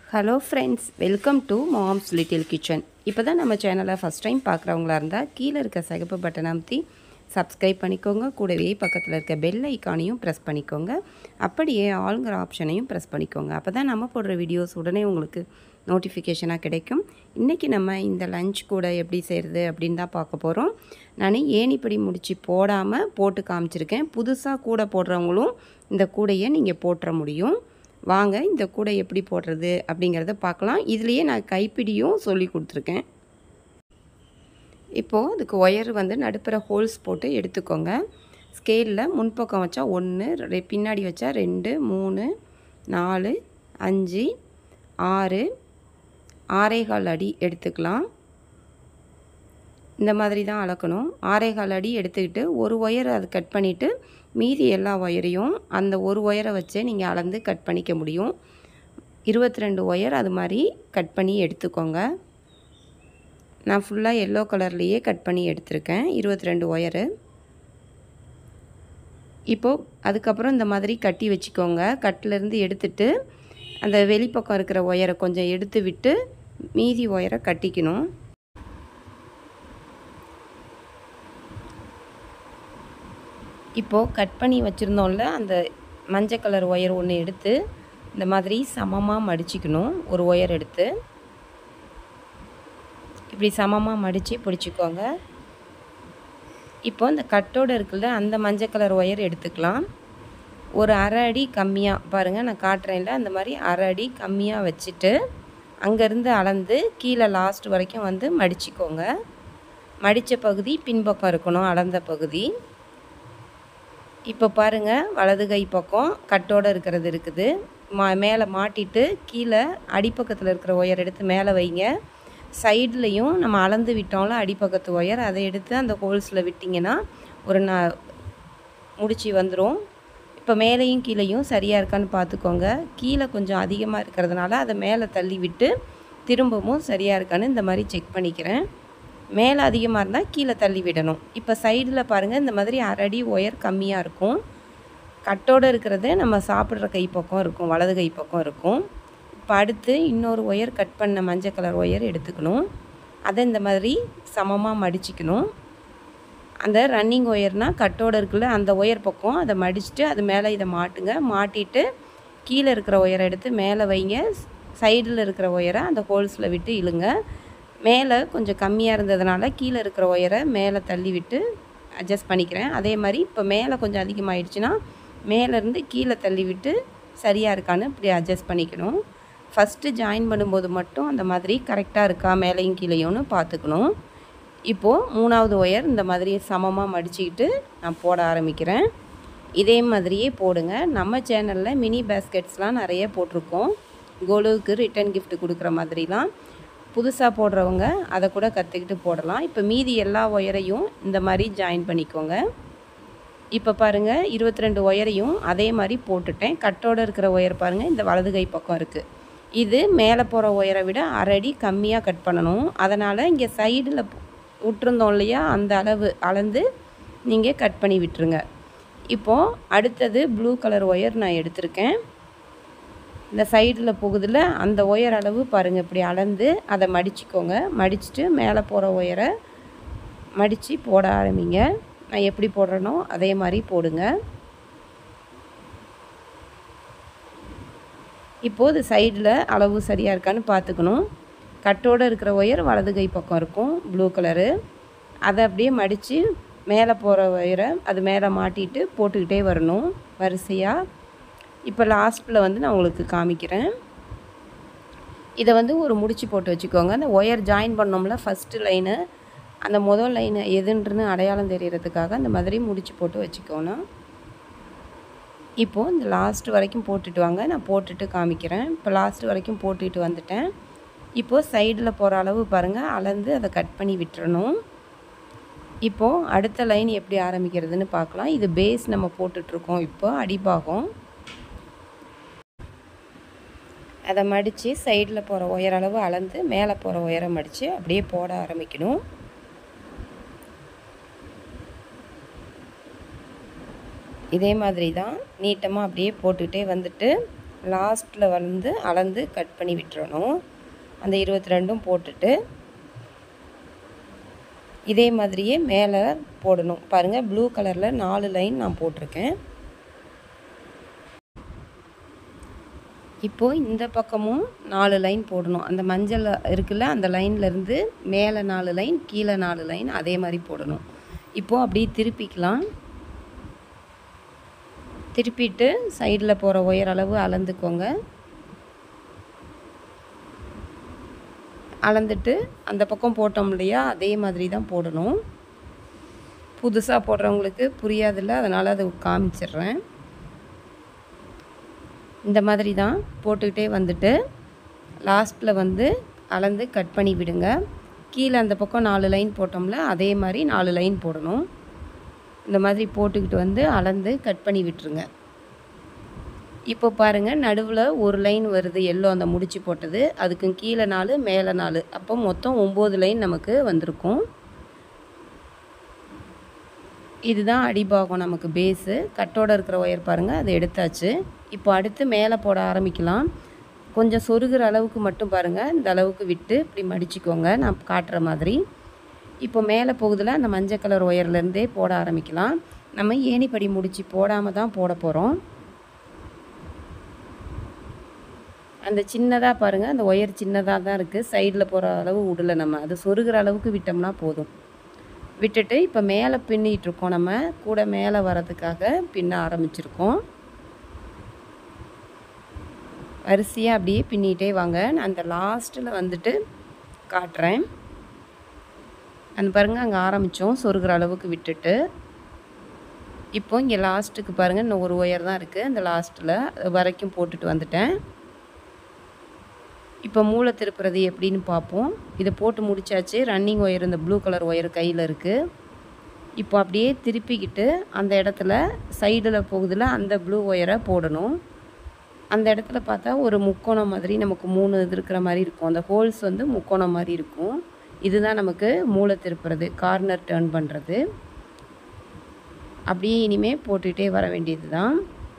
hello friends welcome to mom's little kitchen இப்போ தான் நம்ம சேனலை ஃபஸ்ட் டைம் பார்க்குறவங்களா இருந்தால் கீழே இருக்க சிகப்பு பட்டன் அமைத்தி சப்ஸ்கிரைப் பண்ணிக்கோங்க கூடவே பக்கத்தில் இருக்க பெல் ஐக்கானையும் ப்ரெஸ் பண்ணிக்கோங்க அப்படியே ஆளுங்கிற ஆப்ஷனையும் ப்ரெஸ் பண்ணிக்கோங்க அப்போ தான் நம்ம போடுற வீடியோஸ் உடனே உங்களுக்கு நோட்டிஃபிகேஷனாக கிடைக்கும் இன்றைக்கி நம்ம இந்த லஞ்ச் கூட எப்படி செய்கிறது அப்படின்னு தான் பார்க்க போகிறோம் நான் ஏணிப்படி முடிச்சு போடாமல் போட்டு காமிச்சிருக்கேன் புதுசாக கூடை போடுறவங்களும் இந்த கூடையை நீங்கள் போட்டுற முடியும் வாங்க இந்த கூடை எப்படி போடுறது அப்படிங்கிறத பார்க்கலாம் இதுலேயே நான் கைப்பிடியும் சொல்லி கொடுத்துருக்கேன் இப்போது அதுக்கு ஒயர் வந்து நடுப்புற ஹோல்ஸ் போட்டு எடுத்துக்கோங்க ஸ்கேலில் முன்பக்கம் வச்சா ஒன்று பின்னாடி வச்சா ரெண்டு மூணு நாலு அஞ்சு ஆறு ஆறேகால் அடி எடுத்துக்கலாம் இந்த மாதிரி தான் அளக்கணும் ஆறேகால் அடி எடுத்துக்கிட்டு ஒரு ஒயர் அது கட் பண்ணிவிட்டு மீதி எல்லா ஒயரையும் அந்த ஒரு ஒயரை வச்சே நீங்கள் அளந்து கட் பண்ணிக்க முடியும் இருபத்தி ரெண்டு ஒயர் அது மாதிரி கட் பண்ணி எடுத்துக்கோங்க நான் ஃபுல்லாக எல்லோ கலர்லேயே கட் பண்ணி எடுத்திருக்கேன் இருபத்தி ரெண்டு ஒயரு இப்போது அதுக்கப்புறம் இந்த மாதிரி கட்டி வச்சுக்கோங்க கட்டிலேருந்து எடுத்துட்டு அந்த வெளிப்பக்கம் இருக்கிற ஒயரை கொஞ்சம் எடுத்து விட்டு மீதி ஒயரை கட்டிக்கணும் இப்போது கட் பண்ணி வச்சுருந்தோம்ல அந்த மஞ்சள் கலர் ஒயர் ஒன்று எடுத்து இந்த மாதிரி சமமாக மடிச்சிக்கணும் ஒரு ஒயர் எடுத்து இப்படி சமமாக மடித்து பிடிச்சிக்கோங்க இப்போ இந்த கட்டோடு இருக்குல்ல அந்த மஞ்சள் கலர் ஒயர் எடுத்துக்கலாம் ஒரு அரை அடி கம்மியாக பாருங்கள் நான் காட்டுறேன்ல அந்த மாதிரி அரை அடி கம்மியாக வச்சுட்டு அங்கேருந்து அளந்து கீழே லாஸ்ட் வரைக்கும் வந்து மடிச்சிக்கோங்க மடித்த பகுதி பின்பக்கம் இருக்கணும் அளந்த பகுதி இப்போ பாருங்கள் வலது கை பக்கம் கட்டோடு இருக்கிறது இருக்குது மா மேலே மாட்டிட்டு கீழே அடிப்பக்கத்தில் இருக்கிற ஒயர் எடுத்து மேலே வைங்க சைட்லேயும் நம்ம அளந்து விட்டோம்ல அடிப்பக்கத்து ஒயர் அதை எடுத்து அந்த ஹோல்ஸில் விட்டிங்கன்னா ஒரு ந முடிச்சு வந்துடும் இப்போ மேலேயும் கீழேயும் சரியாக இருக்கான்னு பார்த்துக்கோங்க கீழே கொஞ்சம் அதிகமாக இருக்கிறதுனால அதை மேலே தள்ளி விட்டு திரும்பவும் சரியாக இருக்கான்னு இந்த மாதிரி செக் பண்ணிக்கிறேன் மேலே அதிகமாக இருந்தால் கீழே தள்ளி விடணும் இப்போ சைடில் பாருங்கள் இந்த மாதிரி அரடி ஒயர் கம்மியாக இருக்கும் கட்டோடு இருக்கிறது நம்ம சாப்பிட்ற கை பக்கம் இருக்கும் வலது கை பக்கம் இருக்கும் இப்போ அடுத்து இன்னொரு ஒயர் கட் பண்ண மஞ்சள் கலர் ஒயர் எடுத்துக்கணும் அதை இந்த மாதிரி சமமாக மடிச்சிக்கணும் அந்த ரன்னிங் ஒயர்னால் கட்டோடு இருக்குல்ல அந்த ஒயர் பக்கம் அதை மடிச்சுட்டு அது மேலே இதை மாட்டுங்க மாட்டிட்டு கீழே இருக்கிற ஒயரை எடுத்து மேலே வைங்க சைடில் இருக்கிற ஒயரை அந்த ஹோல்ஸில் விட்டு இழுங்க மேலே கொஞ்சம் கம்மியாக இருந்ததுனால கீழே இருக்கிற ஒயரை மேலே தள்ளி விட்டு அட்ஜஸ்ட் பண்ணிக்கிறேன் அதே மாதிரி இப்போ மேலே கொஞ்சம் அதிகமாகிடுச்சுன்னா மேலேருந்து கீழே தள்ளி விட்டு சரியாக இருக்கான்னு இப்படி அட்ஜஸ்ட் பண்ணிக்கணும் ஃபஸ்ட்டு ஜாயின் பண்ணும்போது மட்டும் அந்த மாதிரி கரெக்டாக இருக்கா மேலேயும் கீழேயும்னு பார்த்துக்கணும் இப்போது மூணாவது ஒயர் இந்த மாதிரி சமமாக மடிச்சுக்கிட்டு நான் போட ஆரம்பிக்கிறேன் இதே மாதிரியே போடுங்க நம்ம சேனலில் மினி பேஸ்கெட்ஸ்லாம் நிறைய போட்டிருக்கோம் கோலுவுக்கு ரிட்டன் கிஃப்ட் கொடுக்குற மாதிரிலாம் புதுசாக போடுறவங்க அதை கூட கற்றுக்கிட்டு போடலாம் இப்போ மீதி எல்லா ஒயரையும் இந்த மாதிரி ஜாயின் பண்ணிக்கோங்க இப்போ பாருங்கள் இருபத்தி ரெண்டு ஒயரையும் அதே மாதிரி போட்டுட்டேன் கட்டோடு இருக்கிற ஒயர் பாருங்கள் இந்த வலது கை பக்கம் இருக்குது இது மேலே போகிற ஒயரை விட அரடி கம்மியாக கட் பண்ணணும் அதனால் இங்கே சைடில் விட்டுருந்தோம் இல்லையா அந்த அளவு அளந்து நீங்கள் கட் பண்ணி விட்டுருங்க இப்போது அடுத்தது ப்ளூ கலர் ஒயர் நான் எடுத்திருக்கேன் இந்த சைடில் போகுதில் அந்த ஒயர் அளவு பாருங்கள் இப்படி அளந்து அதை மடிச்சுக்கோங்க மடிச்சுட்டு மேலே போகிற ஒயரை மடித்து போட ஆரம்பிங்க நான் எப்படி போடுறேனோ அதே மாதிரி போடுங்க இப்போது சைடில் அளவு சரியாக இருக்கான்னு பார்த்துக்கணும் கட்டோடு இருக்கிற ஒயர் வலது கை பக்கம் இருக்கும் ப்ளூ கலரு அதை அப்படியே மடித்து மேலே போகிற ஒயரை அது மேலே மாட்டிட்டு போட்டுக்கிட்டே வரணும் வரிசையாக இப்போ லாஸ்ட்டில் வந்து நான் உங்களுக்கு காமிக்கிறேன் இதை வந்து ஒரு முடிச்சு போட்டு வச்சுக்கோங்க அந்த ஒயர் ஜாயின் பண்ணோம்ல ஃபஸ்ட்டு லைனு அந்த முதல் லைனு எதுன்றன்னு அடையாளம் தெரியறதுக்காக அந்த மாதிரி முடிச்சு போட்டு வச்சுக்கோணும் இப்போது இந்த லாஸ்ட் வரைக்கும் போட்டுட்டு வாங்க நான் போட்டுட்டு காமிக்கிறேன் இப்போ லாஸ்ட் வரைக்கும் போட்டுட்டு வந்துட்டேன் இப்போது சைடில் போகிற அளவு பாருங்கள் அளந்து அதை கட் பண்ணி விட்டுறணும் இப்போது அடுத்த லைன் எப்படி ஆரம்பிக்கிறதுன்னு பார்க்கலாம் இது பேஸ் நம்ம போட்டுட்ருக்கோம் இப்போ அடிபாகம் அதை மடித்து சைடில் போகிற உயரளவு அளந்து மேலே போகிற உயரம் மடித்து அப்படியே போட ஆரம்பிக்கணும் இதே மாதிரி தான் நீட்டமாக அப்படியே போட்டுக்கிட்டே வந்துட்டு லாஸ்ட்டில் வந்து அளந்து கட் பண்ணி விட்டுறணும் அந்த இருபத்தி ரெண்டும் போட்டுட்டு இதே மாதிரியே மேலே போடணும் பாருங்கள் ப்ளூ கலரில் நாலு லைன் நான் போட்டிருக்கேன் இப்போது இந்த பக்கமும் நாலு லைன் போடணும் அந்த மஞ்சள் இருக்குல்ல அந்த லைன்லேருந்து மேலே நாலு லைன் கீழே நாலு லைன் அதே மாதிரி போடணும் இப்போது அப்படியே திருப்பிக்கலாம் திருப்பிட்டு சைடில் போகிற ஒயர் அளவு அளந்துக்கோங்க அளந்துட்டு அந்த பக்கம் போட்டோம் இல்லையா அதே மாதிரி தான் போடணும் புதுசாக போடுறவங்களுக்கு புரியாதில்ல அதனால் அதை காமிச்சிடுறேன் இந்த மாதிரி தான் போட்டுக்கிட்டே வந்துட்டு லாஸ்ட்டில் வந்து அளந்து கட் பண்ணி விடுங்க கீழே அந்த பக்கம் நாலு லைன் போட்டோம்ல அதே மாதிரி நாலு லைன் போடணும் இந்த மாதிரி போட்டுக்கிட்டு வந்து அளந்து கட் பண்ணி விட்டுருங்க இப்போ பாருங்கள் நடுவில் ஒரு லைன் வருது எல்லோ அந்த முடிச்சு போட்டது அதுக்கு கீழே நாலு மேலே நாலு அப்போ மொத்தம் ஒம்பது லைன் நமக்கு வந்திருக்கும் இதுதான் அடிபாகம் நமக்கு பேஸு கட்டோட இருக்கிற ஒயர் பாருங்கள் அதை எடுத்தாச்சு இப்போ அடுத்து மேலே போட ஆரம்பிக்கலாம் கொஞ்சம் சொருகிற அளவுக்கு மட்டும் பாருங்கள் இந்த அளவுக்கு விட்டு இப்படி மடிச்சுக்கோங்க நான் காட்டுற மாதிரி இப்போ மேலே போகுதில் அந்த மஞ்சள் கலர் ஒயர்லேருந்தே போட ஆரம்பிக்கலாம் நம்ம ஏணிப்படி முடிச்சு போடாமல் தான் போட போகிறோம் அந்த சின்னதாக பாருங்கள் அந்த ஒயர் சின்னதாக தான் இருக்குது சைடில் போகிற அளவு விடல நம்ம அது சொருகிற அளவுக்கு விட்டோம்னா போதும் விட்டுட்டு இப்போ மேலே பின்னிகிட்ருக்கோம் நம்ம கூட மேலே வரதுக்காக பின்ன ஆரம்பிச்சிருக்கோம் வரிசையாக அப்படியே பின்னிகிட்டே வாங்க நான் அந்த லாஸ்ட்டில் வந்துட்டு காட்டுறேன் அந்த பாருங்கள் அங்கே ஆரம்பித்தோம் சொருகிற அளவுக்கு விட்டுட்டு இப்போ இங்கே லாஸ்ட்டுக்கு பாருங்கள் இன்னும் ஒரு ஒயர் தான் இருக்குது அந்த லாஸ்ட்டில் வரைக்கும் போட்டுட்டு வந்துட்டேன் இப்போ மூளை திருப்புறது எப்படின்னு பார்ப்போம் இதை போட்டு முடிச்சாச்சு ரன்னிங் ஒயர் இந்த ப்ளூ கலர் ஒயர் கையில் இருக்குது இப்போ அப்படியே திருப்பிக்கிட்டு அந்த இடத்துல சைடில் போகுதில் அந்த ப்ளூ ஒயரை போடணும் அந்த இடத்துல பார்த்தா ஒரு முக்கோணம் மாதிரி நமக்கு மூணு இது இருக்கிற மாதிரி இருக்கும் அந்த ஹோல்ஸ் வந்து முக்கோணம் மாதிரி இருக்கும் இதுதான் நமக்கு மூளை திருப்புறது கார்னர் டேர்ன் பண்ணுறது அப்படியே இனிமேல் போட்டுகிட்டே வர வேண்டியது தான்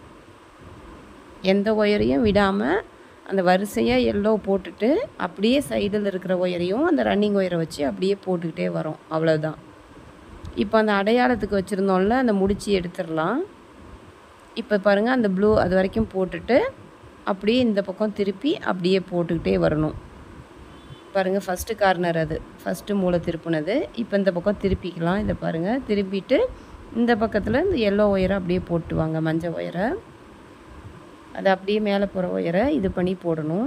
எந்த ஒயரையும் விடாமல் அந்த வரிசையாக எல்லோ போட்டுட்டு அப்படியே சைடில் இருக்கிற ஒயரையும் அந்த ரன்னிங் ஒயரை வச்சு அப்படியே போட்டுக்கிட்டே வரோம் அவ்வளோதான் இப்போ அந்த அடையாளத்துக்கு வச்சுருந்தோம்ல அந்த முடிச்சு எடுத்துடலாம் இப்போ பாருங்கள் அந்த ப்ளூ அது வரைக்கும் போட்டுட்டு அப்படியே இந்த பக்கம் திருப்பி அப்படியே போட்டுக்கிட்டே வரணும் பாருங்கள் ஃபஸ்ட்டு கார்னர் அது ஃபஸ்ட்டு மூளை திருப்புனது இப்போ இந்த பக்கம் திருப்பிக்கலாம் இதை பாருங்கள் திருப்பிட்டு இந்த பக்கத்தில் இந்த எல்லோ ஒயரை அப்படியே போட்டுவாங்க மஞ்சள் ஒயரை அது அப்படியே மேலே போகிற ஒயரை இது பண்ணி போடணும்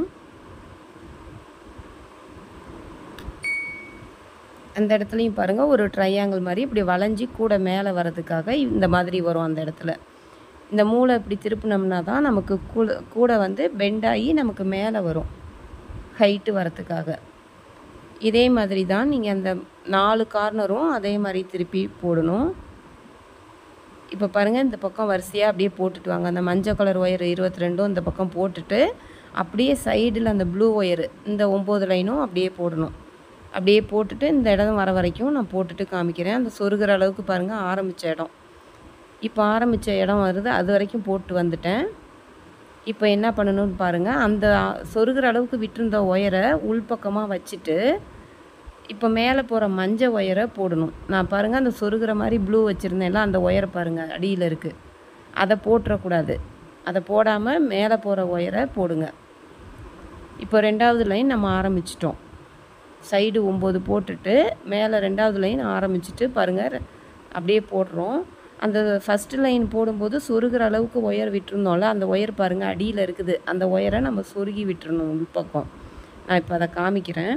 அந்த இடத்துலையும் பாருங்கள் ஒரு ட்ரையாங்கிள் மாதிரி இப்படி வளைஞ்சி கூட மேலே வர்றதுக்காக இந்த மாதிரி வரும் அந்த இடத்துல இந்த மூளை இப்படி திருப்பினோம்னா தான் நமக்கு கூட கூட வந்து பெண்டாகி நமக்கு மேலே வரும் ஹைட்டு வரத்துக்காக இதே மாதிரி தான் நீங்கள் அந்த நாலு கார்னரும் அதே மாதிரி திருப்பி போடணும் இப்போ பாருங்கள் இந்த பக்கம் வரிசையாக அப்படியே போட்டுட்டு வாங்க அந்த மஞ்சள் கலர் ஒயர் இருபத்தி ரெண்டும் இந்த பக்கம் போட்டுட்டு அப்படியே சைடில் அந்த ப்ளூ ஒயரு இந்த ஒம்பது லைனும் அப்படியே போடணும் அப்படியே போட்டுட்டு இந்த இடம் வர வரைக்கும் நான் போட்டுட்டு காமிக்கிறேன் அந்த சொருகிற அளவுக்கு பாருங்கள் ஆரம்பித்த இடம் இப்போ ஆரம்பித்த இடம் வருது அது வரைக்கும் போட்டு வந்துட்டேன் இப்போ என்ன பண்ணணும்னு பாருங்கள் அந்த சொருகிற அளவுக்கு விட்டிருந்த ஒயரை உள்பக்கமாக வச்சுட்டு இப்போ மேலே போகிற மஞ்சள் ஒயரை போடணும் நான் பாருங்கள் அந்த சொருகிற மாதிரி ப்ளூ வச்சுருந்தேன்ல அந்த ஒயரை பாருங்கள் அடியில் இருக்குது அதை போட்டுறக்கூடாது அதை போடாமல் மேலே போகிற ஒயரை போடுங்க இப்போ ரெண்டாவது லைன் நம்ம ஆரம்பிச்சிட்டோம் சைடு ஒம்பது போட்டுட்டு மேலே ரெண்டாவது லைன் ஆரம்பிச்சிட்டு பாருங்கள் அப்படியே போடுறோம் அந்த ஃபஸ்ட்டு லைன் போடும்போது சொருகிற அளவுக்கு ஒயர் விட்டுருந்தோம்ல அந்த ஒயர் பாருங்கள் அடியில் இருக்குது அந்த ஒயரை நம்ம சொருகி விட்டுறணும் உள்பக்கம் நான் இப்போ அதை காமிக்கிறேன்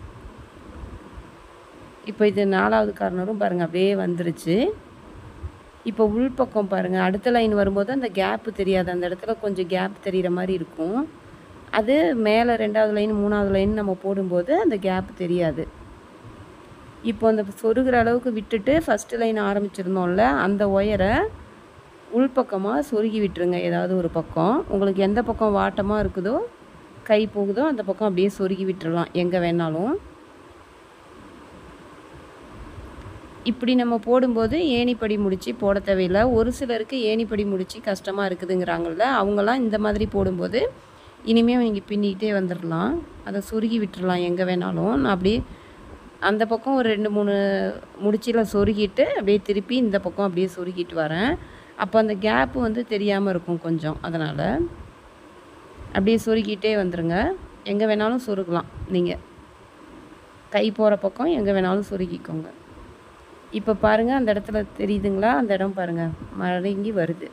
இப்போ இது நாலாவது கார்னரும் பாருங்கள் அப்படியே வந்துருச்சு இப்போ உள்பக்கம் பாருங்கள் அடுத்த லைன் வரும்போது அந்த கேப்பு தெரியாது அந்த இடத்துல கொஞ்சம் கேப் தெரிகிற மாதிரி இருக்கும் அது மேலே ரெண்டாவது லைன் மூணாவது லைன் நம்ம போடும்போது அந்த கேப் தெரியாது இப்போ அந்த சொருகிற அளவுக்கு விட்டுட்டு ஃபஸ்ட்டு லைன் ஆரம்பிச்சிருந்தோம்ல அந்த ஒயரை உள்பக்கமாக சொருகி விட்டுருங்க ஏதாவது ஒரு பக்கம் உங்களுக்கு எந்த பக்கம் வாட்டமாக இருக்குதோ கை போகுதோ அந்த பக்கம் அப்படியே சொருகி விட்டுறலாம் எங்கே வேணாலும் இப்படி நம்ம போடும்போது ஏணிப்படி முடிச்சு போட தேவையில்லை ஒரு சிலருக்கு ஏணிப்படி முடிச்சு கஷ்டமாக இருக்குதுங்கிறாங்கல்ல அவங்களாம் இந்த மாதிரி போடும்போது இனிமேல் நீங்கள் பின்னிக்கிட்டே வந்துடலாம் அதை சொருகி விட்டுறலாம் எங்கே வேணாலும் நான் அப்படியே அந்த பக்கம் ஒரு ரெண்டு மூணு முடிச்சில் சொருகிட்டு அப்படியே திருப்பி இந்த பக்கம் அப்படியே சொருகிட்டு வரேன் அப்போ அந்த கேப்பு வந்து தெரியாமல் இருக்கும் கொஞ்சம் அதனால் அப்படியே சொருகிட்டே வந்துடுங்க எங்கே வேணாலும் சொருகலாம் நீங்கள் கை போகிற பக்கம் எங்கே வேணாலும் சொருகிக்கோங்க இப்போ பாருங்கள் அந்த இடத்துல தெரியுதுங்களா அந்த இடம் பாருங்கள் மடங்கி வருது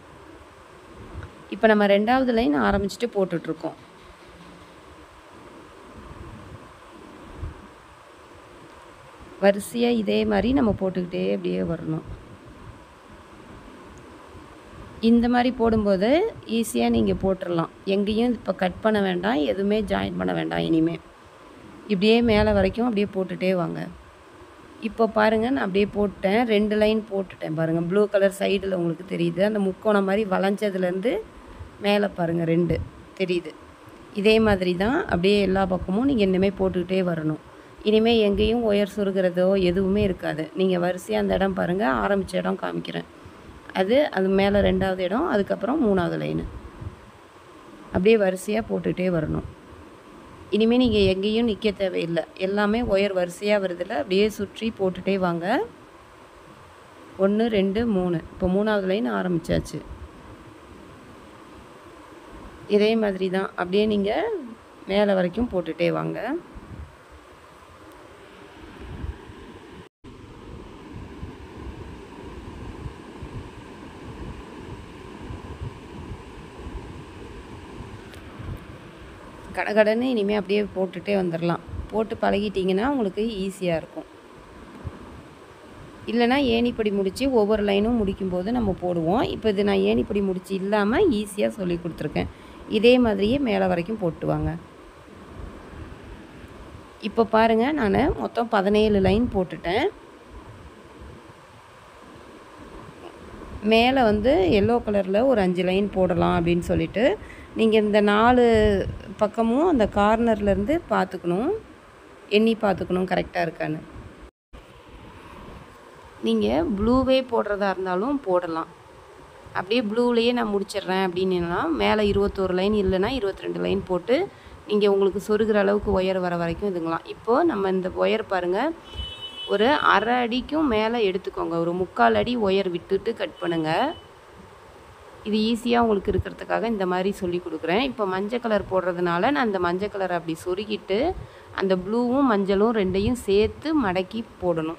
இப்போ நம்ம ரெண்டாவது லைன் ஆரம்பிச்சுட்டு போட்டுட்ருக்கோம் வரிசையாக இதே மாதிரி நம்ம போட்டுக்கிட்டே அப்படியே வரணும் இந்த மாதிரி போடும்போது ஈஸியாக நீங்கள் போட்டுடலாம் எங்கேயும் இப்போ கட் பண்ண வேண்டாம் எதுவுமே ஜாயின் பண்ண வேண்டாம் இனிமேல் இப்படியே மேலே வரைக்கும் அப்படியே போட்டுகிட்டே வாங்க இப்போ பாருங்கள் நான் அப்படியே போட்டேன் ரெண்டு லைன் போட்டுட்டேன் பாருங்கள் ப்ளூ கலர் சைடில் உங்களுக்கு தெரியுது அந்த முக்கோணம் மாதிரி வளைஞ்சதுலேருந்து மேலே பாருங்கள் ரெண்டு தெரியுது இதே மாதிரி தான் அப்படியே எல்லா பக்கமும் நீங்கள் இனிமேல் போட்டுக்கிட்டே வரணும் இனிமேல் எங்கேயும் ஒயர் சொருகிறதோ எதுவுமே இருக்காது நீங்கள் வரிசையாக அந்த இடம் பாருங்கள் ஆரம்பித்த இடம் காமிக்கிறேன் அது அது மேலே ரெண்டாவது இடம் அதுக்கப்புறம் மூணாவது லைனு அப்படியே வரிசையாக போட்டுகிட்டே வரணும் இனிமேல் நீங்கள் எங்கேயும் நிற்க தேவையில்லை எல்லாமே ஒயர் வரிசையாக வருதில்ல அப்படியே சுற்றி போட்டுகிட்டே வாங்க ஒன்று ரெண்டு மூணு இப்போ மூணாவது லைன் ஆரம்பித்தாச்சு இதே மாதிரி தான் அப்படியே நீங்கள் மேலே வரைக்கும் போட்டுகிட்டே வாங்க கடகடன்னு இனிமேல் அப்படியே போட்டுகிட்டே வந்துடலாம் போட்டு பழகிட்டிங்கன்னா உங்களுக்கு ஈஸியாக இருக்கும் இல்லைனா ஏணிப்படி முடித்து ஒவ்வொரு லைனும் முடிக்கும்போது நம்ம போடுவோம் இப்போ இது நான் ஏணிப்படி முடிச்சு இல்லாமல் ஈஸியாக சொல்லி கொடுத்துருக்கேன் இதே மாதிரியே மேலே வரைக்கும் போட்டு வாங்க இப்போ பாருங்கள் நான் மொத்தம் பதினேழு லைன் போட்டுட்டேன் மேலே வந்து எல்லோ கலரில் ஒரு அஞ்சு லைன் போடலாம் அப்படின்னு சொல்லிட்டு நீங்கள் இந்த நாலு பக்கமும் அந்த கார்னர்லேருந்து பார்த்துக்கணும் எண்ணி பார்த்துக்கணும் கரெக்டாக இருக்கான்னு நீங்கள் ப்ளூவே போடுறதா இருந்தாலும் போடலாம் அப்படியே ப்ளூலேயே நான் முடிச்சிடுறேன் அப்படின்னா மேலே இருபத்தோரு லைன் இல்லைன்னா இருபத்தி ரெண்டு லைன் போட்டு நீங்கள் உங்களுக்கு சொருகிற அளவுக்கு ஒயர் வர வரைக்கும் இதுங்களாம் இப்போது நம்ம இந்த ஒயர் பாருங்கள் ஒரு அரை அடிக்கும் மேலே எடுத்துக்கோங்க ஒரு முக்கால் அடி ஒயர் விட்டுட்டு கட் பண்ணுங்கள் இது ஈஸியாக உங்களுக்கு இருக்கிறதுக்காக இந்த மாதிரி சொல்லி கொடுக்குறேன் இப்போ மஞ்சள் கலர் போடுறதுனால நான் இந்த மஞ்சள் கலர் அப்படி சொருகிட்டு அந்த ப்ளூவும் மஞ்சளும் ரெண்டையும் சேர்த்து மடக்கி போடணும்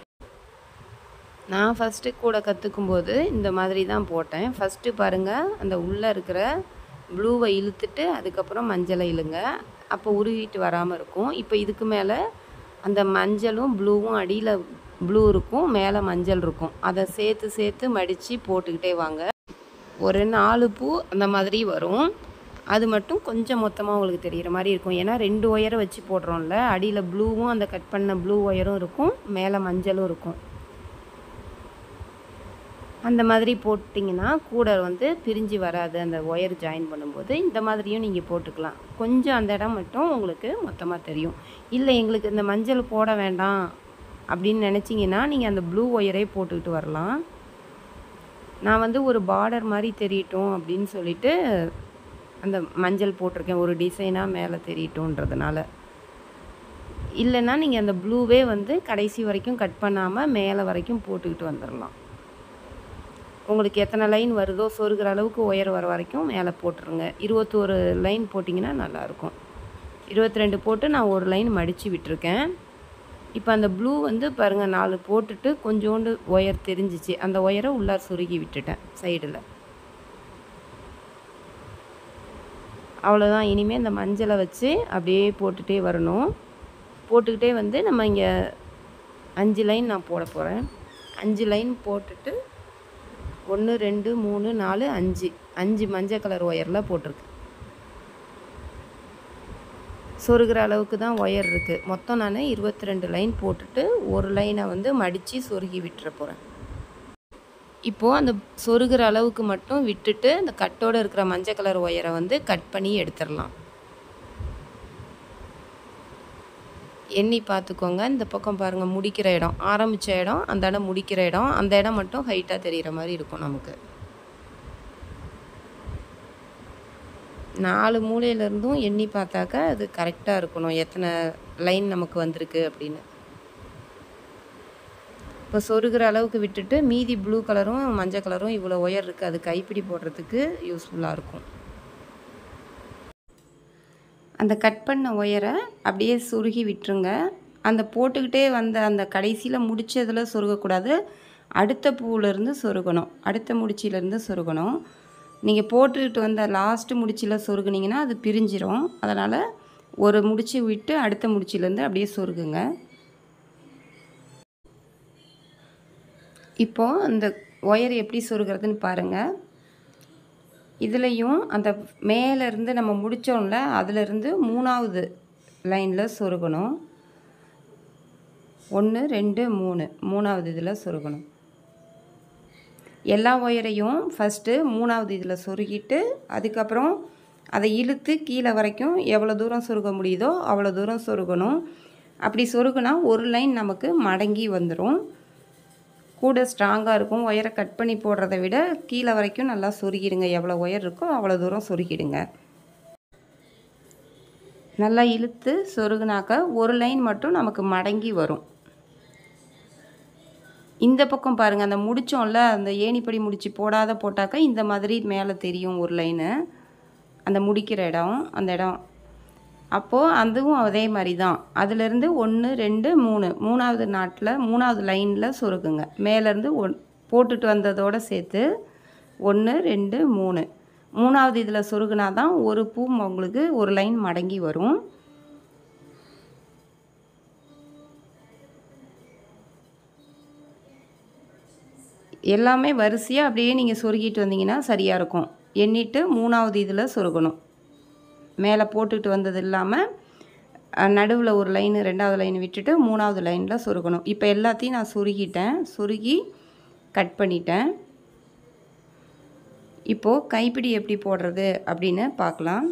நான் ஃபஸ்ட்டு கூட கற்றுக்கும்போது இந்த மாதிரி தான் போட்டேன் ஃபஸ்ட்டு பாருங்கள் அந்த உள்ளே இருக்கிற ப்ளூவை இழுத்துட்டு அதுக்கப்புறம் மஞ்சளை இழுங்க அப்போ உருவிட்டு வராமல் இருக்கும் இப்போ இதுக்கு மேலே அந்த மஞ்சளும் ப்ளூவும் அடியில் ப்ளூ இருக்கும் மேலே மஞ்சள் இருக்கும் அதை சேர்த்து சேர்த்து மடித்து போட்டுக்கிட்டே வாங்க ஒரு நாலு பூ அந்த மாதிரி வரும் அது மட்டும் கொஞ்சம் மொத்தமாக உங்களுக்கு தெரிகிற மாதிரி இருக்கும் ஏன்னா ரெண்டு ஒயரை வச்சு போடுறோம்ல அடியில் ப்ளூவும் அந்த கட் பண்ண ப்ளூ ஒயரும் இருக்கும் மேலே மஞ்சளும் இருக்கும் அந்த மாதிரி போட்டிங்கன்னா கூட வந்து பிரிஞ்சு வராது அந்த ஒயர் ஜாயின் பண்ணும்போது இந்த மாதிரியும் நீங்கள் போட்டுக்கலாம் கொஞ்சம் அந்த இடம் மட்டும் உங்களுக்கு மொத்தமாக தெரியும் இல்லை எங்களுக்கு இந்த மஞ்சள் போட வேண்டாம் அப்படின்னு நினச்சிங்கன்னா நீங்கள் அந்த ப்ளூ ஒயரே போட்டுக்கிட்டு வரலாம் நான் வந்து ஒரு பார்டர் மாதிரி தெரியட்டும் அப்படின்னு சொல்லிட்டு அந்த மஞ்சள் போட்டிருக்கேன் ஒரு டிசைனாக மேலே தெரியட்டும்ன்றதுனால இல்லைன்னா நீங்கள் அந்த ப்ளூவே வந்து கடைசி வரைக்கும் கட் பண்ணாமல் மேலே வரைக்கும் போட்டுக்கிட்டு வந்துடலாம் உங்களுக்கு எத்தனை லைன் வருதோ சொருகிற அளவுக்கு ஒயர் வர வரைக்கும் மேலே போட்டுருங்க இருபத்தோரு லைன் போட்டிங்கன்னா நல்லாயிருக்கும் இருபத்தி ரெண்டு போட்டு நான் ஒரு லைன் மடித்து விட்டுருக்கேன் இப்போ அந்த ப்ளூ வந்து பாருங்கள் நாலு போட்டுட்டு கொஞ்சோண்டு ஒயர் தெரிஞ்சிச்சு அந்த ஒயரை உள்ளார் சுருகி விட்டுட்டேன் சைடில் அவ்வளோதான் இனிமேல் இந்த மஞ்சளை வச்சு அப்படியே போட்டுகிட்டே வரணும் போட்டுக்கிட்டே வந்து நம்ம இங்கே அஞ்சு லைன் நான் போட போகிறேன் அஞ்சு லைன் போட்டுட்டு ஒன்று ரெண்டு மூணு நாலு அஞ்சு அஞ்சு மஞ்சள் கலர் ஒயரில் போட்டிருக்கு சொருகிற அளவுக்கு தான் ஒயர் இருக்குது மொத்தம் நான் இருபத்தி ரெண்டு லைன் போட்டுட்டு ஒரு லைனை வந்து மடித்து சொருகி விட்டுற போகிறேன் இப்போது அந்த சொருகிற அளவுக்கு மட்டும் விட்டுட்டு அந்த கட்டோடு இருக்கிற மஞ்சள் கலர் ஒயரை வந்து கட் பண்ணி எடுத்துடலாம் எண்ணி பார்த்துக்கோங்க இந்த பக்கம் பாருங்கள் முடிக்கிற இடம் ஆரம்பித்த இடம் அந்த இடம் முடிக்கிற இடம் அந்த இடம் மட்டும் ஹைட்டாக தெரிகிற மாதிரி இருக்கும் நமக்கு நாலு மூலையிலேருந்தும் எண்ணி பார்த்தாக்கா அது கரெக்டாக இருக்கணும் எத்தனை லைன் நமக்கு வந்திருக்கு அப்படின்னு இப்போ சொருகிற அளவுக்கு விட்டுட்டு மீதி ப்ளூ கலரும் மஞ்சள் கலரும் இவ்வளோ ஒயர் இருக்குது அது கைப்பிடி போடுறதுக்கு யூஸ்ஃபுல்லாக இருக்கும் அந்த கட் பண்ண ஒயரை அப்படியே சுருகி விட்டுருங்க அந்த போட்டுக்கிட்டே வந்த அந்த கடைசியில் முடிச்சதில் சொருகக்கூடாது அடுத்த பூவிலேருந்து சொருகணும் அடுத்த முடிச்சிலேருந்து சொருகணும் நீங்கள் போட்டுக்கிட்டு வந்த லாஸ்ட்டு முடிச்சில் சொருகுனீங்கன்னா அது பிரிஞ்சிரும் அதனால் ஒரு முடிச்சு விட்டு அடுத்த முடிச்சிலேருந்து அப்படியே சொருகுங்க இப்போது அந்த ஒயர் எப்படி சொருகிறதுன்னு பாருங்கள் இதுலேயும் அந்த மேலேருந்து நம்ம முடித்தோம்ல அதிலிருந்து மூணாவது லைனில் சொருகணும் ஒன்று ரெண்டு மூணு மூணாவது இதில் சொருகணும் எல்லா ஒயரையும் ஃபஸ்ட்டு மூணாவது இதில் சொருகிட்டு அதுக்கப்புறம் அதை இழுத்து கீழே வரைக்கும் எவ்வளோ தூரம் சொருக முடியுதோ அவ்வளோ தூரம் சொருகணும் அப்படி சொருகுனா ஒரு லைன் நமக்கு மடங்கி வந்துடும் கூட ஸ்ட்ராங்காக இருக்கும் ஒயரை கட் பண்ணி போடுறத விட கீழே வரைக்கும் நல்லா சொருகிடுங்க எவ்வளோ ஒயர் இருக்கோ அவ்வளோ தூரம் சொருகிடுங்க நல்லா இழுத்து சொருகுனாக்க ஒரு லைன் மட்டும் நமக்கு மடங்கி வரும் இந்த பக்கம் பாருங்கள் அந்த முடித்தோம்ல அந்த ஏணிப்படி முடிச்சு போடாத போட்டாக்கா இந்த மாதிரி மேலே தெரியும் ஒரு லைனு அந்த முடிக்கிற இடம் அந்த இடம் அப்போது அதுவும் அதே மாதிரி தான் அதுலேருந்து ஒன்று ரெண்டு மூணு மூணாவது நாட்டில் மூணாவது லைனில் சொருக்குங்க மேலேருந்து ஒன் போட்டுட்டு வந்ததோடு சேர்த்து ஒன்று ரெண்டு மூணு மூணாவது இதில் சொருகுனா தான் ஒரு பூ உங்களுக்கு ஒரு லைன் மடங்கி வரும் எல்லாமே வரிசையாக அப்படியே நீங்கள் சொருகிட்டு வந்தீங்கன்னா சரியாக இருக்கும் எண்ணிட்டு மூணாவது இதில் சொருகணும் மேலே போட்டுக்கிட்டு வந்தது இல்லாமல் நடுவில் ஒரு லைனு ரெண்டாவது லைன் விட்டுட்டு மூணாவது லைனில் சொருகணும் இப்போ எல்லாத்தையும் நான் சொருகிட்டேன் சொருகி கட் பண்ணிட்டேன் இப்போது கைப்பிடி எப்படி போடுறது அப்படின்னு பார்க்கலாம்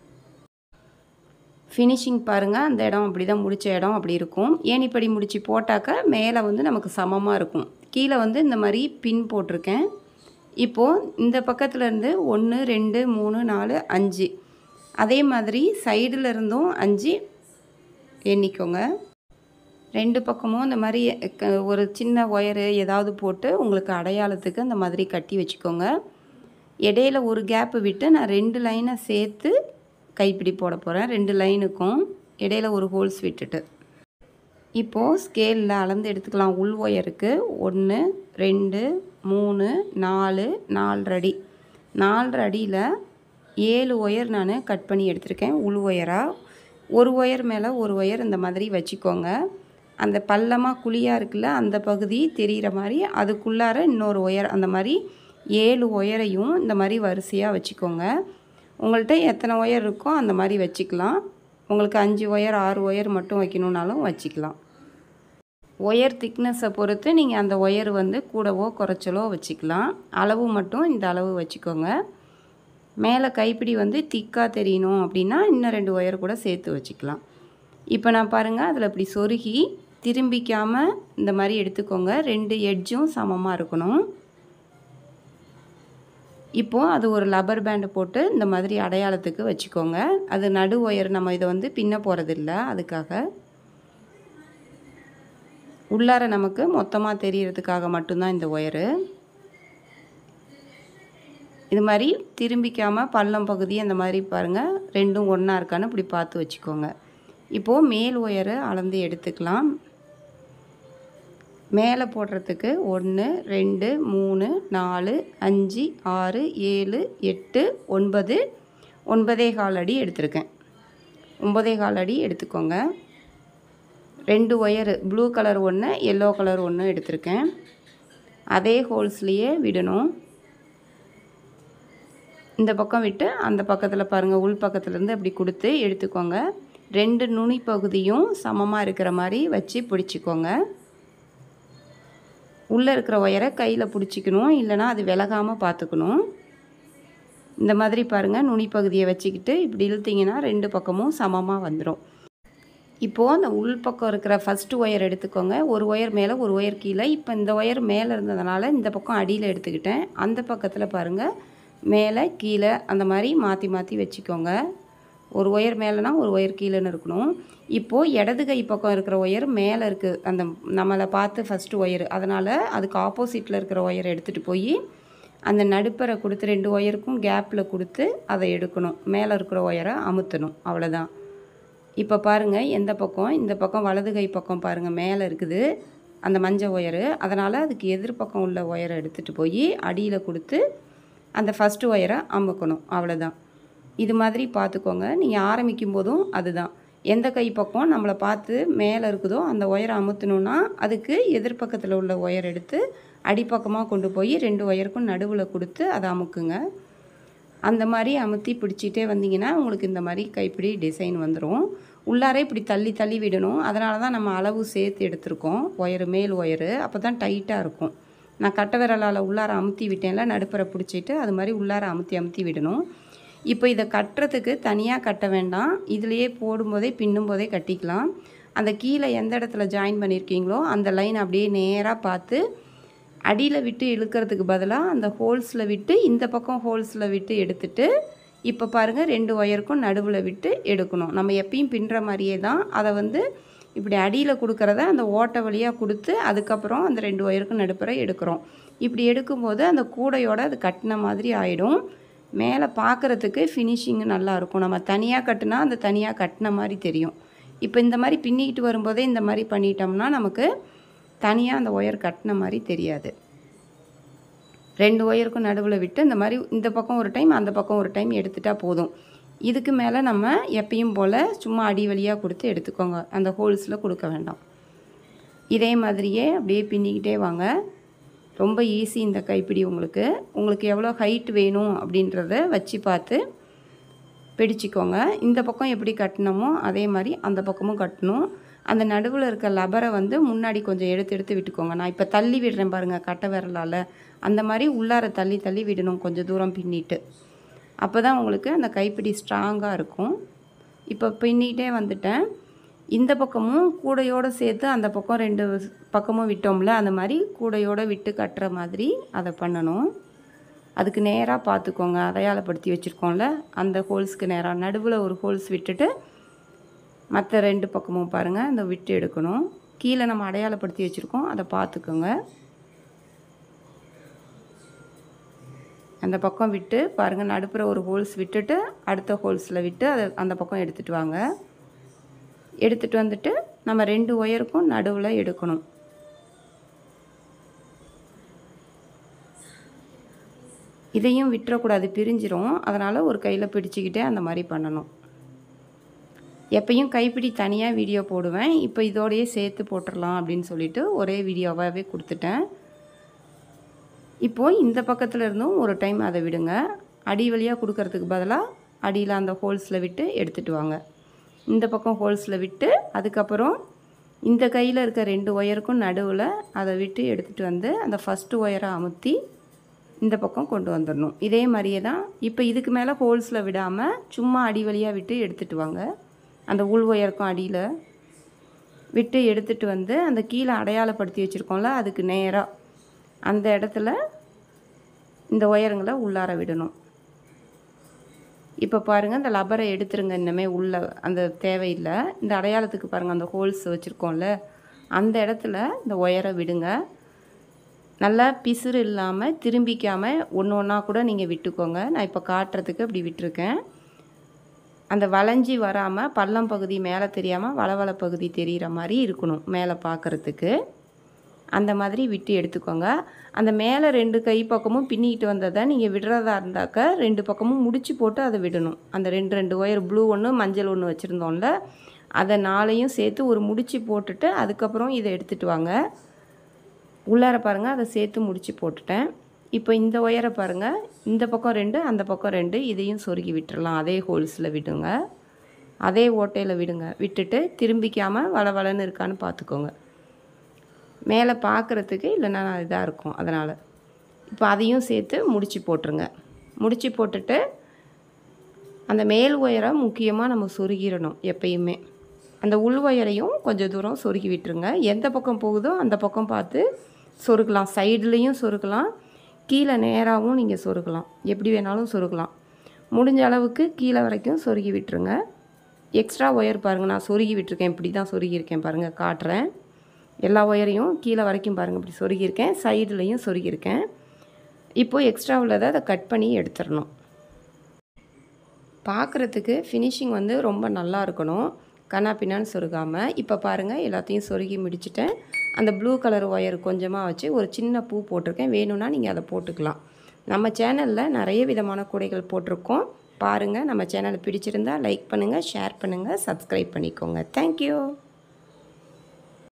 ஃபினிஷிங் பாருங்கள் அந்த இடம் அப்படி தான் முடித்த இடம் அப்படி இருக்கும் ஏணிப்படி முடித்து போட்டாக்க மேலே வந்து நமக்கு சமமாக இருக்கும் கீழே வந்து இந்த மாதிரி பின் போட்டிருக்கேன் இப்போது இந்த பக்கத்தில் இருந்து ஒன்று ரெண்டு மூணு நாலு அஞ்சு அதே மாதிரி சைடில் இருந்தும் அஞ்சு எண்ணிக்கோங்க ரெண்டு பக்கமும் இந்த மாதிரி க- ஒரு சின்ன ஒயரு ஏதாவது போட்டு உங்களுக்கு அடையாளத்துக்கு அந்த மாதிரி கட்டி வச்சுக்கோங்க இடையில ஒரு கேப்பு விட்டு நான் ரெண்டு லைனை சேர்த்து கைப்பிடி போட போகிறேன் ரெண்டு லைனுக்கும் இடையில ஒரு ஹோல்ஸ் விட்டுட்டு இப்போது ஸ்கேலில் அளந்து எடுத்துக்கலாம் உள் ஒயருக்கு ஒன்று ரெண்டு மூணு நாலு நாலரை அடி நாலரை அடியில் ஏழு ஒயர் நான் கட் பண்ணி எடுத்திருக்கேன் உள் ஒயராக ஒரு ஒயர் மேலே ஒரு ஒயர் இந்த மாதிரி வச்சுக்கோங்க அந்த பள்ளமாக குழியாக இருக்குல்ல அந்த பகுதி தெரிகிற மாதிரி அதுக்குள்ளார இன்னொரு ஒயர் அந்த மாதிரி ஏழு ஒயரையும் இந்த மாதிரி வரிசையாக வச்சுக்கோங்க உங்கள்கிட்ட எத்தனை ஒயர் இருக்கோ அந்த மாதிரி வச்சுக்கலாம் உங்களுக்கு அஞ்சு ஒயர் ஆறு ஒயர் மட்டும் வைக்கணுன்னாலும் வச்சுக்கலாம் ஒயர் திக்னஸை பொறுத்து நீங்கள் அந்த ஒயர் வந்து கூடவோ குறைச்சலோ வச்சுக்கலாம் அளவு மட்டும் இந்த அளவு வச்சுக்கோங்க மேலே கைப்பிடி வந்து திக்காக தெரியணும் அப்படின்னா இன்னும் ரெண்டு ஒயர் கூட சேர்த்து வச்சுக்கலாம் இப்போ நான் பாருங்கள் அதில் இப்படி சொருகி திரும்பிக்காமல் இந்த மாதிரி எடுத்துக்கோங்க ரெண்டு எட்ஜும் சமமாக இருக்கணும் இப்போது அது ஒரு லப்பர் பேண்டு போட்டு இந்த மாதிரி அடையாளத்துக்கு வச்சுக்கோங்க அது நடு ஒயர் நம்ம இதை வந்து பின்ன போகிறதில்ல அதுக்காக உள்ளார நமக்கு மொத்தமாக தெரியறதுக்காக மட்டும்தான் இந்த ஒயரு இது மாதிரி திரும்பிக்காமல் பள்ளம் பகுதி அந்த மாதிரி பாருங்கள் ரெண்டும் ஒன்றா இருக்கான்னு இப்படி பார்த்து வச்சுக்கோங்க இப்போது மேல் ஒயரு அளந்து எடுத்துக்கலாம் மேலே போடுறதுக்கு ஒன்று ரெண்டு மூணு நாலு அஞ்சு ஆறு ஏழு எட்டு ஒன்பது ஒன்பதே கால் அடி எடுத்திருக்கேன் ஒன்பதே கால் அடி எடுத்துக்கோங்க ரெண்டு ஒயரு ப்ளூ கலர் ஒன்று எல்லோ கலர் ஒன்று எடுத்திருக்கேன் அதே ஹோல்ஸ்லேயே விடணும் இந்த பக்கம் விட்டு அந்த பக்கத்தில் பாருங்கள் உள் பக்கத்துலேருந்து அப்படி கொடுத்து எடுத்துக்கோங்க ரெண்டு நுனி பகுதியும் சமமாக இருக்கிற மாதிரி வச்சு பிடிச்சிக்கோங்க உள்ளே இருக்கிற ஒயரை கையில் பிடிச்சிக்கணும் இல்லைனா அது விலகாமல் பார்த்துக்கணும் இந்த மாதிரி பாருங்கள் நுனி பகுதியை வச்சுக்கிட்டு இப்படி இழுத்தீங்கன்னா ரெண்டு பக்கமும் சமமாக வந்துடும் இப்போது அந்த உள் பக்கம் இருக்கிற ஃபஸ்ட்டு ஒயர் எடுத்துக்கோங்க ஒரு ஒயர் மேலே ஒரு ஒயர் கீழே இப்போ இந்த ஒயர் மேலே இருந்ததுனால இந்த பக்கம் அடியில் எடுத்துக்கிட்டேன் அந்த பக்கத்தில் பாருங்கள் மேலே கீழே அந்த மாதிரி மாற்றி மாற்றி வச்சுக்கோங்க ஒரு ஒயர் மேலேனா ஒரு ஒயர் கீழேன்னு இருக்கணும் இப்போது இடது கை பக்கம் இருக்கிற ஒயர் மேலே இருக்குது அந்த நம்மளை பார்த்து ஃபஸ்ட்டு ஒயர் அதனால் அதுக்கு ஆப்போசிட்டில் இருக்கிற ஒயரை எடுத்துகிட்டு போய் அந்த நடுப்பரை கொடுத்து ரெண்டு ஒயருக்கும் கேப்பில் கொடுத்து அதை எடுக்கணும் மேலே இருக்கிற ஒயரை அமுத்தணும் அவ்வளோதான் இப்போ பாருங்கள் எந்த பக்கம் இந்த பக்கம் வலது கை பக்கம் பாருங்கள் மேலே இருக்குது அந்த மஞ்சள் ஒயரு அதனால் அதுக்கு எதிர்பக்கம் உள்ள ஒயரை எடுத்துகிட்டு போய் அடியில் கொடுத்து அந்த ஃபஸ்ட்டு ஒயரை அமுக்கணும் அவ்வளோதான் இது மாதிரி பார்த்துக்கோங்க நீங்கள் ஆரம்பிக்கும் போதும் அதுதான் எந்த கை பக்கம் நம்மளை பார்த்து மேலே இருக்குதோ அந்த ஒயரை அமுத்தணுன்னா அதுக்கு எதிர்பக்கத்தில் உள்ள ஒயர் எடுத்து அடிப்பக்கமாக கொண்டு போய் ரெண்டு ஒயருக்கும் நடுவில் கொடுத்து அதை அமுக்குங்க அந்த மாதிரி அமுத்தி பிடிச்சிட்டே வந்தீங்கன்னா உங்களுக்கு இந்த மாதிரி கைப்பிடி டிசைன் வந்துடும் உள்ளாரே இப்படி தள்ளி தள்ளி விடணும் அதனால தான் நம்ம அளவு சேர்த்து எடுத்திருக்கோம் ஒயரு மேல் ஒயரு அப்போ தான் டைட்டாக இருக்கும் நான் கட்டை விரலால் உள்ளார அமுத்தி விட்டேன்ல நடுப்பரை பிடிச்சிட்டு அது மாதிரி உள்ளார அமுத்தி அமுத்தி விடணும் இப்போ இதை கட்டுறதுக்கு தனியாக கட்ட வேண்டாம் இதுலேயே போடும்போதே பின்னும் போதே கட்டிக்கலாம் அந்த கீழே எந்த இடத்துல ஜாயின் பண்ணியிருக்கீங்களோ அந்த லைன் அப்படியே நேராக பார்த்து அடியில் விட்டு இழுக்கிறதுக்கு பதிலாக அந்த ஹோல்ஸில் விட்டு இந்த பக்கம் ஹோல்ஸில் விட்டு எடுத்துட்டு இப்போ பாருங்கள் ரெண்டு ஒயருக்கும் நடுவில் விட்டு எடுக்கணும் நம்ம எப்பயும் பின்னுற மாதிரியே தான் அதை வந்து இப்படி அடியில் கொடுக்குறத அந்த ஓட்டை வழியாக கொடுத்து அதுக்கப்புறம் அந்த ரெண்டு ஒயருக்கும் நடுப்புற எடுக்கிறோம் இப்படி எடுக்கும்போது அந்த கூடையோட அது கட்டின மாதிரி ஆகிடும் மேலே பார்க்குறதுக்கு ஃபினிஷிங் நல்லா இருக்கும் நம்ம தனியாக கட்டினா அந்த தனியாக கட்டின மாதிரி தெரியும் இப்போ இந்த மாதிரி பின்னிக்கிட்டு வரும்போதே இந்த மாதிரி பண்ணிட்டோம்னா நமக்கு தனியாக அந்த ஒயர் கட்டின மாதிரி தெரியாது ரெண்டு ஒயருக்கும் நடுவில் விட்டு இந்த மாதிரி இந்த பக்கம் ஒரு டைம் அந்த பக்கம் ஒரு டைம் எடுத்துட்டா போதும் இதுக்கு மேலே நம்ம எப்பயும் போல் சும்மா அடி வழியாக கொடுத்து எடுத்துக்கோங்க அந்த ஹோல்ஸில் கொடுக்க வேண்டாம் இதே மாதிரியே அப்படியே பின்னிக்கிட்டே வாங்க ரொம்ப ஈஸி இந்த கைப்பிடி உங்களுக்கு உங்களுக்கு எவ்வளோ ஹைட் வேணும் அப்படின்றத வச்சு பார்த்து பிடிச்சிக்கோங்க இந்த பக்கம் எப்படி கட்டினமோ அதே மாதிரி அந்த பக்கமும் கட்டணும் அந்த நடுவில் இருக்க லபரை வந்து முன்னாடி கொஞ்சம் எடுத்து எடுத்து விட்டுக்கோங்க நான் இப்போ தள்ளி விடுறேன் பாருங்கள் கட்டை விரலால் அந்த மாதிரி உள்ளார தள்ளி தள்ளி விடணும் கொஞ்சம் தூரம் பின்னிட்டு அப்போ தான் உங்களுக்கு அந்த கைப்பிடி ஸ்ட்ராங்காக இருக்கும் இப்போ பின்னிட்டே வந்துட்டேன் இந்த பக்கமும் கூடையோடு சேர்த்து அந்த பக்கம் ரெண்டு பக்கமும் விட்டோம்ல அந்த மாதிரி கூடையோடு விட்டு கட்டுற மாதிரி அதை பண்ணணும் அதுக்கு நேராக பார்த்துக்கோங்க அடையாளப்படுத்தி வச்சுருக்கோம்ல அந்த ஹோல்ஸ்க்கு நேராக நடுவில் ஒரு ஹோல்ஸ் விட்டுட்டு மற்ற ரெண்டு பக்கமும் பாருங்கள் அந்த விட்டு எடுக்கணும் கீழே நம்ம அடையாளப்படுத்தி வச்சுருக்கோம் அதை பார்த்துக்கோங்க அந்த பக்கம் விட்டு பாருங்கள் நடுப்புற ஒரு ஹோல்ஸ் விட்டுட்டு அடுத்த ஹோல்ஸில் விட்டு அதை அந்த பக்கம் எடுத்துகிட்டு வாங்க எடுத்துகிட்டு வந்துட்டு நம்ம ரெண்டு ஒயருக்கும் நடுவில் எடுக்கணும் இதையும் விட்டுறக்கூடாது பிரிஞ்சிரும் அதனால் ஒரு கையில் பிடிச்சிக்கிட்டே அந்த மாதிரி பண்ணணும் எப்பயும் கைப்பிடி தனியாக வீடியோ போடுவேன் இப்போ இதோடையே சேர்த்து போட்டுடலாம் அப்படின்னு சொல்லிட்டு ஒரே வீடியோவாகவே கொடுத்துட்டேன் இப்போது இந்த பக்கத்தில் இருந்தும் ஒரு டைம் அதை விடுங்க அடி வழியாக கொடுக்கறதுக்கு பதிலாக அடியில் அந்த ஹோல்ஸில் விட்டு எடுத்துகிட்டு வாங்க இந்த பக்கம் ஹோல்ஸில் விட்டு அதுக்கப்புறம் இந்த கையில் இருக்க ரெண்டு ஒயருக்கும் நடுவில் அதை விட்டு எடுத்துகிட்டு வந்து அந்த ஃபஸ்ட்டு ஒயரை அமுத்தி இந்த பக்கம் கொண்டு வந்துடணும் இதே மாதிரியே தான் இப்போ இதுக்கு மேலே ஹோல்ஸில் விடாமல் சும்மா அடி வழியாக விட்டு எடுத்துகிட்டு வாங்க அந்த உள் ஒயருக்கும் அடியில் விட்டு எடுத்துகிட்டு வந்து அந்த கீழே அடையாளப்படுத்தி வச்சுருக்கோம்ல அதுக்கு நேராக அந்த இடத்துல இந்த ஒயருங்களை உள்ளார விடணும் இப்போ பாருங்கள் இந்த லப்பரை எடுத்துருங்க இன்னமே உள்ள அந்த தேவையில்லை இந்த அடையாளத்துக்கு பாருங்கள் அந்த ஹோல்ஸ் வச்சுருக்கோம்ல அந்த இடத்துல இந்த ஒயரை விடுங்க நல்லா பிசுறு இல்லாமல் திரும்பிக்காமல் ஒன்று ஒன்றா கூட நீங்கள் விட்டுக்கோங்க நான் இப்போ காட்டுறதுக்கு அப்படி விட்டுருக்கேன் அந்த வளைஞ்சி வராமல் பள்ளம் பகுதி மேலே தெரியாமல் வளவள பகுதி தெரிகிற மாதிரி இருக்கணும் மேலே பார்க்குறதுக்கு அந்த மாதிரி விட்டு எடுத்துக்கோங்க அந்த மேலே ரெண்டு கை பக்கமும் பின்னிக்கிட்டு வந்ததை நீங்கள் விடுறதா இருந்தாக்க ரெண்டு பக்கமும் முடிச்சு போட்டு அதை விடணும் அந்த ரெண்டு ரெண்டு ஒயர் ப்ளூ ஒன்று மஞ்சள் ஒன்று வச்சுருந்தோம்ல அதை நாளையும் சேர்த்து ஒரு முடிச்சு போட்டுட்டு அதுக்கப்புறம் இதை எடுத்துகிட்டு வாங்க உள்ளார பாருங்கள் அதை சேர்த்து முடிச்சு போட்டுட்டேன் இப்போ இந்த ஒயரை பாருங்கள் இந்த பக்கம் ரெண்டு அந்த பக்கம் ரெண்டு இதையும் சொருகி விட்டுறலாம் அதே ஹோல்ஸில் விடுங்க அதே ஓட்டையில் விடுங்க விட்டுட்டு திரும்பிக்காமல் வளவளன்னு இருக்கான்னு பார்த்துக்கோங்க மேலே பார்க்குறதுக்கு இல்லைன்னா இதாக இருக்கும் அதனால் இப்போ அதையும் சேர்த்து முடிச்சு போட்டுருங்க முடிச்சு போட்டுட்டு அந்த மேல் ஒயரை முக்கியமாக நம்ம சொருகிடணும் எப்பயுமே அந்த உள் ஒயரையும் கொஞ்சம் தூரம் சொருகி விட்டுருங்க எந்த பக்கம் போகுதோ அந்த பக்கம் பார்த்து சொருகலாம் சைடுலேயும் சொருகலாம் கீழே நேராகவும் நீங்கள் சொருகலாம் எப்படி வேணாலும் சொருகலாம் முடிஞ்ச அளவுக்கு கீழே வரைக்கும் சொருகி விட்டுருங்க எக்ஸ்ட்ரா ஒயர் பாருங்கள் நான் சொருகி விட்டுருக்கேன் இப்படி தான் சொருகியிருக்கேன் பாருங்கள் காட்டுறேன் எல்லா ஒயரையும் கீழே வரைக்கும் பாருங்கள் இப்படி சொருகியிருக்கேன் சைடுலேயும் சொருகியிருக்கேன் இப்போது எக்ஸ்ட்ரா உள்ளதை அதை கட் பண்ணி எடுத்துடணும் பார்க்குறதுக்கு ஃபினிஷிங் வந்து ரொம்ப நல்லா இருக்கணும் கண்ணா பின்னான்னு சொருகாமல் இப்போ பாருங்கள் எல்லாத்தையும் சொருகி முடிச்சிட்டேன் அந்த ப்ளூ கலர் ஒயர் கொஞ்சமாக வச்சு ஒரு சின்ன பூ போட்டிருக்கேன் வேணும்னா நீங்கள் அதை போட்டுக்கலாம் நம்ம சேனலில் நிறைய விதமான கூடைகள் போட்டிருக்கோம் பாருங்கள் நம்ம சேனலை பிடிச்சிருந்தா லைக் பண்ணுங்கள் ஷேர் பண்ணுங்கள் சப்ஸ்கிரைப் பண்ணிக்கோங்க தேங்க்யூ